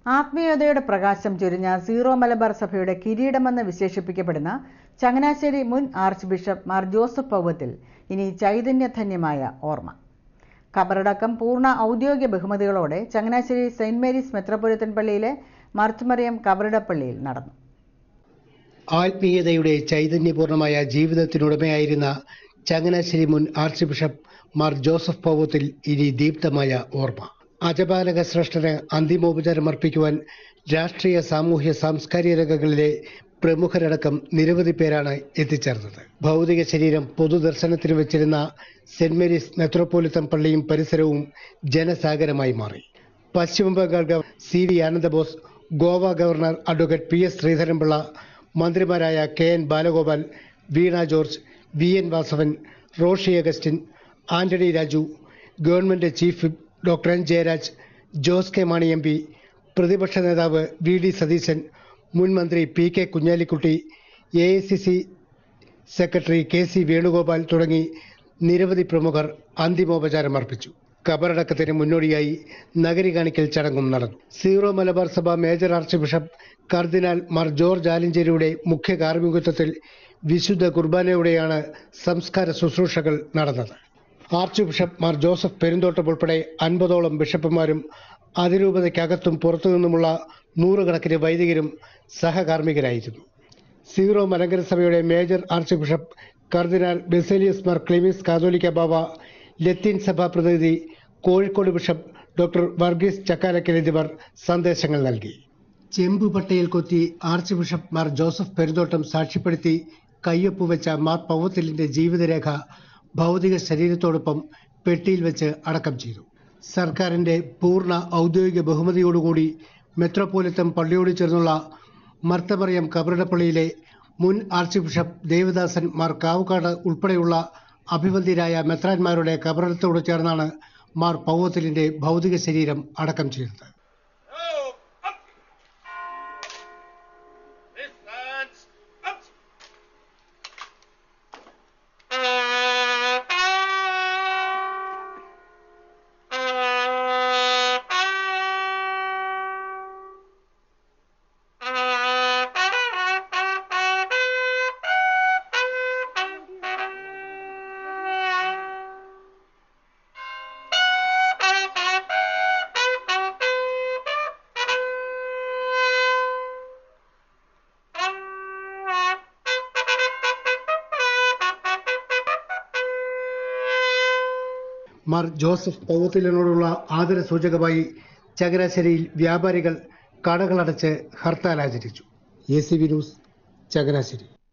ആത്മീയതയുടെ പ്രകാശം ചൊരിഞ്ഞ സീറോ മലബാർ സഭയുടെ കിരീടമെന്ന് വിശേഷിപ്പിക്കപ്പെടുന്ന ചങ്ങനാശ്ശേരി മുൻ arch bishop Mar Joseph Powathil ഇനി ചൈതന്യധന്യമായ ഓർമ്മ ഖബറടക്കം പൂർണ്ണ ഔദ്യോഗിക ബഹുമതികളോടെ ചങ്ങനാശ്ശേരി സെയിന്റ് മേരീസ് മെത്രോപൊലിത്തൻ പള്ളിയിലെ മർത്തുമറിയം കബറിടപ്പള്ളിയിൽ നടന്നു ആത്മീയതയുടെ ചൈതന്യപൂർണമായ ജീവിതത്തിനുടമയായിരുന്ന ചങ്ങനാശ്ശേരി മുൻ arch bishop Mar Joseph Powathil ഇനി ദീപ്തമായ ഓർമ്മ അജപാലക ശ്രേഷ്ഠന് അന്തിമോപചാരം അർപ്പിക്കുവാൻ രാഷ്ട്രീയ സാമൂഹ്യ സാംസ്കാരിക രംഗങ്ങളിലെ പ്രമുഖരടക്കം നിരവധി പേരാണ് എത്തിച്ചേർന്നത് ഭൗതിക ശരീരം പൊതുദർശനത്തിന് വെച്ചിരുന്ന സെന്റ് മേരീസ് മെത്രോപൊലിത്തൻ പള്ളിയും പരിസരവും ജനസാഗരമായി മാറി പശ്ചിമ Bengal governor C V Ananda Bose Goa governor advocate P S Sreedharan Pillai മന്ത്രിമാരായ K N Balagopal Veena George V N Vasavan Roshy Augustine Antony Raju government chief whip doctor N Jayaraj Jose K Mani M P പ്രതിപക്ഷ നേതാവ് വി ഡി സതീശൻ മുൻ മന്ത്രി P K Kunhalikutty A I C C secretary K C Venugopal തുടങ്ങി നിരവധി പ്രമുഖർ അന്തിമോപചാരം അർപ്പിച്ചു കബറടക്കത്തിന് മുന്നോടിയായി നഗരി കാണിക്കൽ ചടങ്ങും നടന്നു സീറോ മലബാർ സഭ major arch bishop cardinal Mar George ആലിഞ്ചേരിയുടെ മുഖ്യ കാർമ്മികത്വത്തിൽ വിശുദ്ധ കുർബാനയോടെയാണ് സംസ്കാര ശുശ്രൂഷകൾ നടന്നത് arch bishop Mar Joseph Perumthottam ഉൾപ്പെടെ അൻപതോളം ബിഷപ്പുമാരും അതിരൂപതയ്ക്കകത്തും പുറത്തുനിന്നുമുള്ള നൂറുകണക്കിന് വൈദികരും സഹകാർമ്മികരായിരുന്നു സീറോ മലങ്കര സഭയുടെ major arch bishop cardinal Baselios Mar Cleemis കാതോലിക്ക ബാവ ലത്തീൻ സഭാ പ്രതിനിധി കോഴിക്കോട് ബിഷപ്പ് ഡോക്ടർ വർഗീസ് ചക്കാലക്കൽ എന്നിവർ സന്ദേശങ്ങൾ നൽകി ചെമ്പുപട്ടയിൽ കൊത്തി arch bishop Mar Joseph Perumthottam സാക്ഷ്യപ്പെടുത്തി കയ്യൊപ്പ് വെച്ച മാർ പൗവത്തിലിന്റെ ജീവിതരേഖ ഭൗതിക ശരീരത്തോടൊപ്പം പെട്ടിയിൽ വെച്ച് അടക്കം ചെയ്തു സർക്കാരിന്റെ പൂർണ്ണ ഔദ്യോഗിക ബഹുമതിയോടുകൂടി മെത്രോപൊലിത്തൻ പള്ളിയോട് ചേർന്നുള്ള മർത്തമറിയം കബറിടപ്പള്ളിയിലെ മുൻ ആർച്ച് ബിഷപ്പ് ദേവദാസൻ മാർ കാവുകാട് ഉൾപ്പെടെയുള്ള അഭിവന്ധ്യരായ മെത്രാന്മാരുടെ കബറിടത്തോട് ചേർന്നാണ് മാർ പൗവത്തിലിന്റെ ഭൗതിക ശരീരം അടക്കം ചെയ്തത് Oh, up! This man's up! Mar Joseph പൗവത്തിലിനോടുള്ള ആദര സൂചകമായി ചങ്ങനാശ്ശേരിയിൽ വ്യാപാരികൾ കടകളടച്ച് ഹർത്താൽ ആചരിച്ചു A C V news Changanassery